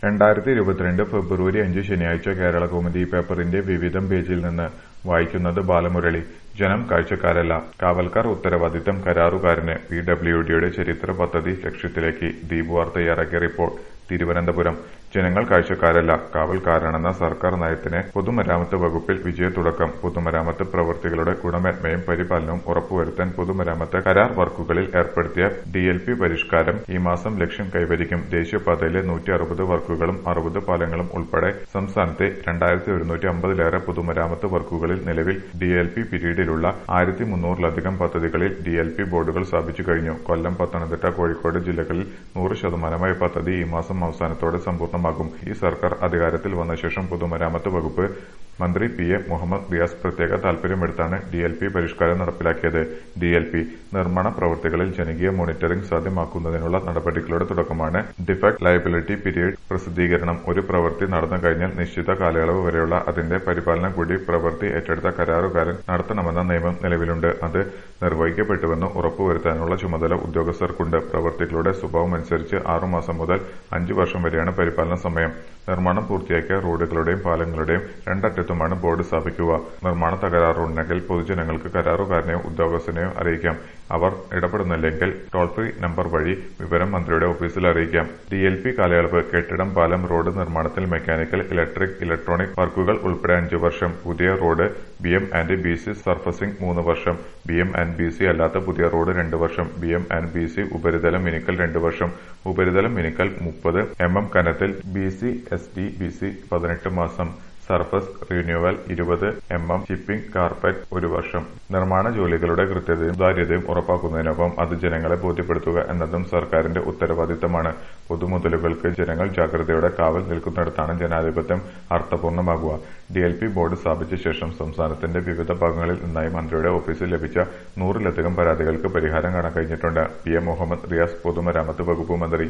രണ്ടായിരത്തി ഇരുപത്തിരണ്ട് ഫെബ്രുവരി അഞ്ച് ശനിയാഴ്ച കേരള കൗമുദി പേപ്പറിന്റെ വിവിധം പേജിൽ നിന്ന് വായിക്കുന്നത് ബാലമുരളി ജനം കാഴ്ചക്കാരല്ല കാവൽക്കാർ ഉത്തരവാദിത്തം കരാറുകാരന് പി ഡബ്ല്യു ഡിയുടെ ചരിത്ര പദ്ധതി ലക്ഷ്യത്തിലേക്ക് ദീപ് വാർ തയ്യാറാക്കിയ റിപ്പോർട്ട് തിരുവനന്തപുരം ജനങ്ങൾ കാഴ്ചക്കാരല്ല കാവൽക്കാരാണെന്ന സർക്കാർ നയത്തിന് പൊതുമരാമത്ത് വകുപ്പിൽ വിജയത്തുടക്കം പൊതുമരാമത്ത് പ്രവൃത്തികളുടെ ഗുണമേന്മയും പരിപാലനവും ഉറപ്പുവരുത്താൻ പൊതുമരാമത്ത് കരാർ വർക്കുകളിൽ ഏർപ്പെടുത്തിയ ഡിഎൽപി പരിഷ്കാരം ഈ മാസം ലക്ഷ്യം കൈവരിക്കും ദേശീയപാതയിലെ നൂറ്റി അറുപത് വർക്കുകളും അറുപത് പാലങ്ങളും ഉൾപ്പെടെ സംസ്ഥാനത്തെ രണ്ടായിരത്തി ഒരുന്നൂറ്റി അമ്പതിലേറെ പൊതുമരാമത്ത് വർക്കുകളിൽ നിലവിൽ ഡിഎൽപി പിരീഡിലുള്ള ആയിരത്തി മുന്നൂറിലധികം പദ്ധതികളിൽ ഡിഎൽപി ബോർഡുകൾ സ്ഥാപിച്ചു കഴിഞ്ഞു കൊല്ലം പത്തനംതിട്ട കോഴിക്കോട് ജില്ലകളിൽ നൂറ് ശതമാനമായി പദ്ധതി ഈ മാസം അവസാനത്തോടെ സമ്പൂർണ്ണമാകും ഈ സർക്കാർ അധികാരത്തിൽ വന്ന ശേഷം പൊതുമരാമത്ത് വകുപ്പ് മന്ത്രി പി എ മുഹമ്മദ് റിയാസ് പ്രത്യേക താൽപര്യമെടുത്താണ് ഡിഎൽപി പരിഷ്കാരം നടപ്പിലാക്കിയത് ഡിഎൽപി നിർമ്മാണ പ്രവൃത്തികളിൽ ജനകീയ മോണിറ്ററിംഗ് സാധ്യമാക്കുന്നതിനുള്ള നടപടികളുടെ തുടക്കമാണ് ഡിഫക്ട് ലയബിലിറ്റി പീരീഡ് പ്രസിദ്ധീകരണം ഒരു പ്രവൃത്തി നടന്നു കഴിഞ്ഞാൽ നിശ്ചിത കാലയളവ് വരെയുള്ള അതിന്റെ പരിപാലനം കൂടി പ്രവൃത്തി ഏറ്റെടുത്ത കരാറുകാരൻ നടത്തണമെന്ന നിയമം നിലവിലുണ്ട് അത് നിർവഹിക്കപ്പെട്ടുവെന്ന് ഉറപ്പുവരുത്താനുള്ള ചുമതല ഉദ്യോഗസ്ഥർക്കുണ്ട് പ്രവൃത്തികളുടെ സ്വഭാവമനുസരിച്ച് ആറുമാസം മുതൽ അഞ്ചു വർഷം വരെയാണ് പരിപാലന സമയം നിർമ്മാണം പൂർത്തിയാക്കിയ റോഡുകളുടെയും പാലങ്ങളുടെയും രണ്ടറ്റത്തുമാണ് ബോർഡ് സ്ഥാപിക്കുക നിർമ്മാണ തകരാറുണ്ടെങ്കിൽ പൊതുജനങ്ങൾക്ക് കരാറുകാരനെയോ ഉദ്യോഗസ്ഥനെയോ അറിയിക്കാം അവർ ഇടപെടുന്നില്ലെങ്കിൽ ടോൾ ഫ്രീ നമ്പർ വഴി വിവരം മന്ത്രിയുടെ ഓഫീസിൽ അറിയിക്കാം ഡിഎൽപി കാലയളവ് കെട്ടിടം പാലം റോഡ് നിർമ്മാണത്തിൽ മെക്കാനിക്കൽ ഇലക്ട്രിക് ഇലക്ട്രോണിക് വർക്കുകൾ ഉൾപ്പെടെ അഞ്ചു വർഷം പുതിയ road B M and B C surfacing മൂന്ന് വർഷം B M and B C അല്ലാത്ത പുതിയ റോഡ് രണ്ട് വർഷം B M and B C ഉപരിതലം മിനുക്കൽ രണ്ട് വർഷം ഉപരിതലം മിനുക്കൽ മുപ്പത് എം എം കനത്തിൽ B C S D B C പതിനെട്ട് മാസം സർഫസ് റിന്യൂവൽ ഇരുപത് എം എം ഷിപ്പിംഗ് കാർപ്പറ്റ് ഒരു വർഷം നിർമ്മാണ ജോലികളുടെ കൃത്യതയും സുതാര്യതയും ഉറപ്പാക്കുന്നതിനൊപ്പം അത് ജനങ്ങളെ ബോധ്യപ്പെടുത്തുക എന്നതും സർക്കാരിന്റെ ഉത്തരവാദിത്തമാണ് പൊതുമുതലുകൾക്ക് ജനങ്ങൾ ജാഗ്രതയോടെ കാവൽ നിൽക്കുന്നിടത്താണ് ജനാധിപത്യം അർത്ഥപൂർണ്ണമാകുക ഡിഎൽപി ബോർഡ് സ്ഥാപിച്ച ശേഷം സംസ്ഥാനത്തിന്റെ വിവിധ ഭാഗങ്ങളിൽ നിന്നായി മന്ത്രിയുടെ ഓഫീസിൽ ലഭിച്ച നൂറിലധികം പരാതികൾക്ക് പരിഹാരം കാണാൻ കഴിഞ്ഞിട്ടുണ്ട് പി എ മുഹമ്മദ് റിയാസ് പൊതുമരാമത്ത് വകുപ്പ് മന്ത്രി